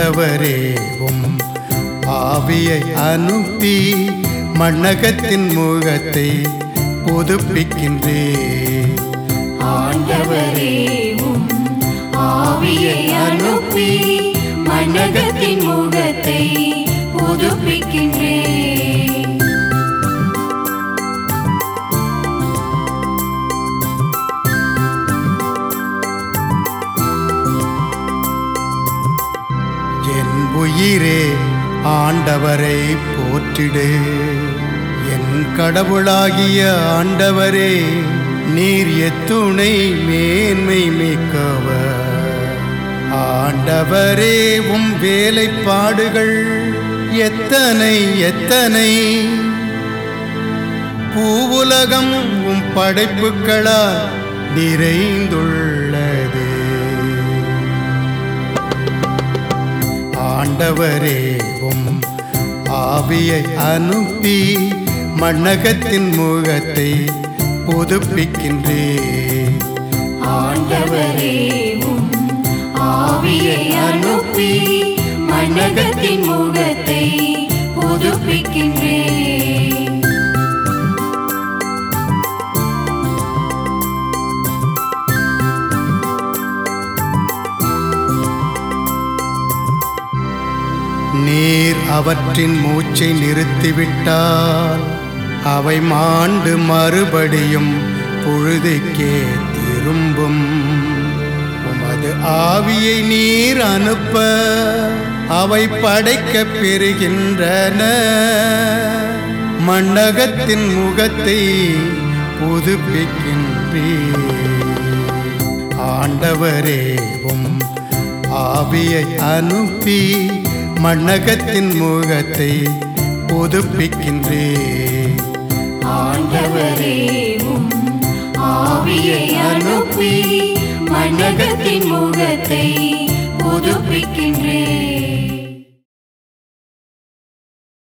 ஆண்டவரேவும் ஆவியை அனுப்பி மண்ணகத்தின் முகத்தை புதுப்பிக்கின்றே ஆண்டவரே உம் ஆவியை அனுப்பி மன்னகத்தின் முகத்தை புதுப்பிக்கின்றேன் என் உயிரே ஆண்டவரை போற்றிடு என் கடவுளாகிய ஆண்டவரே நீர் எத்துணை மேன்மை மிக்கவர் ஆண்டவரே உம் வேலைப்பாடுகள் எத்தனை எத்தனை பூவுலகம் உம் படைப்புகளால் நிறைந்துள்ளது ஆண்டவரே உம் ஆவியை அனுப்பி மண்ணகத்தின் முகத்தை புதுப்பிக்கின்றே ஆண்டவரே உம் ஆவியை அனுப்பி மன்னகத்தின் முகத்தை புதுப்பிக்கின்றேன் நீர் அவற்றின் மூச்சை நிறுத்திவிட்டால் அவை மாண்டு மறுபடியும் பொழுதுக்கே திரும்பும் உமது ஆவியை நீர் அனுப்ப அவை படைக்கப் பெறுகின்றன மண்ணகத்தின் முகத்தை புதுப்பிக்கின்றீர் ஆண்டவரேவும் ஆவியை அனுப்பி மண்ணகத்தின் முகத்தை புதுப்பிக்கின்றே ஆண்டவரே உம் ஆவியை அனுப்பி மன்னகத்தின் முகத்தை புதுப்பிக்கின்றேன்